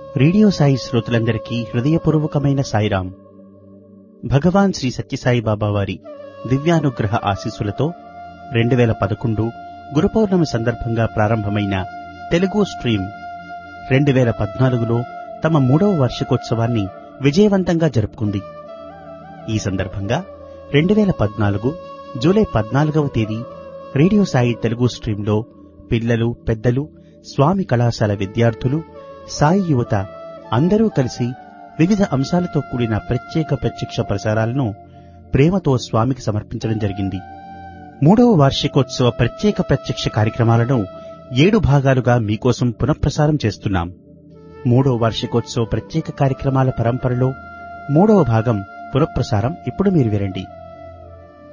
radio Sai శ్రోతలందరికీ హృదయపూర్వకమైన సాయిరాం భగవాన్ శ్రీ సత్యసాయి బాబా వారి దివ్యానుగ్రహ ఆశీస్సులతో రెండు వేల పదకొండు గురు పౌర్ణమి సందర్భంగా ప్రారంభమైన తెలుగు స్ట్రీమ్ రెండు వేల పద్నాలుగులో తమ మూడవ వార్షికోత్సవాన్ని విజయవంతంగా జరుపుకుంది ఈ సందర్భంగా రెండు వేల పద్నాలుగు జూలై పద్నాలుగవ తేదీ రేడియో సాయి తెలుగు స్ట్రీంలో పిల్లలు పెద్దలు స్వామి కళాశాల విద్యార్థులు సాయి యువత అందరూ కలిసి వివిధ అంశాలతో కూడిన ప్రత్యేక ప్రత్యక్ష ప్రసారాలను ప్రేమతో స్వామికి సమర్పించడం జరిగింది మూడవ వార్షికోత్సవ ప్రత్యేక ప్రత్యక్ష కార్యక్రమాలను ఏడు భాగాలుగా మీకోసం పునఃప్రసారం చేస్తున్నాం మూడవ వార్షికోత్సవ ప్రత్యేక కార్యక్రమాల పరంపరలో మూడవ భాగం పునఃప్రసారం ఇప్పుడు మీరు వినండి